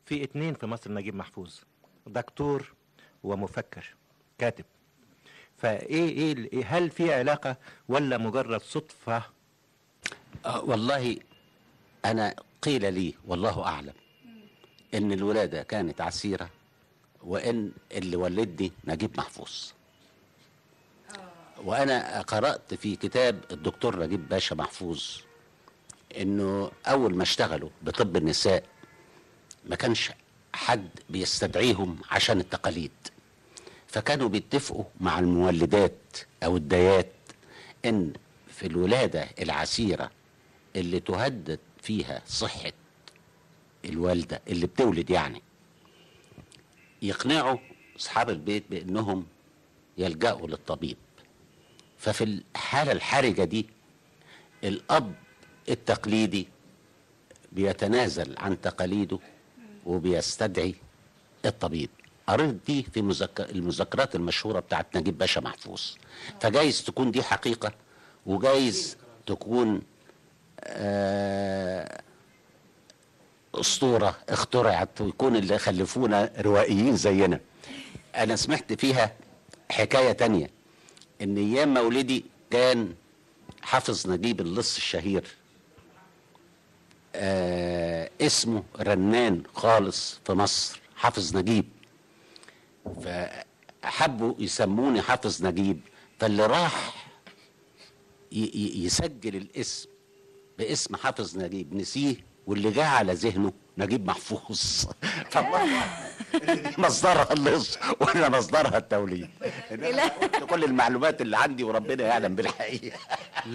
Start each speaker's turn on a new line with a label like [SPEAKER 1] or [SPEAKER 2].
[SPEAKER 1] في اتنين في مصر نجيب محفوظ دكتور ومفكر كاتب فايه ايه ال- إيه- هل في علاقه ولا مجرد صدفه
[SPEAKER 2] آه، والله أنا قيل لي والله أعلم إن الولادة كانت عسيرة وإن اللي ولدني نجيب محفوظ وأنا قرأت في كتاب الدكتور نجيب باشا محفوظ إنه أول ما اشتغلوا بطب النساء ما كانش حد بيستدعيهم عشان التقاليد فكانوا بيتفقوا مع المولدات أو الدايات إن في الولادة العسيرة اللي تهدد فيها صحة الوالدة اللي بتولد يعني يقنعوا أصحاب البيت بأنهم يلجأوا للطبيب ففي الحالة الحرجة دي الأب التقليدي بيتنازل عن تقاليده وبيستدعي الطبيب قريت دي في مذك... المذكرات المشهورة بتاعت نجيب باشا محفوظ فجايز تكون دي حقيقة وجايز تكون آه، أسطورة اخترعت ويكون اللي خلفونا روائيين زينا أنا سمعت فيها حكاية تانية إن أيام مولدي كان حافظ نجيب اللص الشهير آه اسمه رنان خالص في مصر حافظ نجيب فحبوا يسموني حافظ نجيب فاللي راح ي- ي- يسجل الاسم باسم حافظ نجيب نسيه واللي جه على ذهنه نجيب محفوظ فالله أعلم إن دي مصدرها اللص ولا مصدرها التوليد إنما أنا قلت كل المعلومات اللي عندي وربنا يعلم بالحقيقه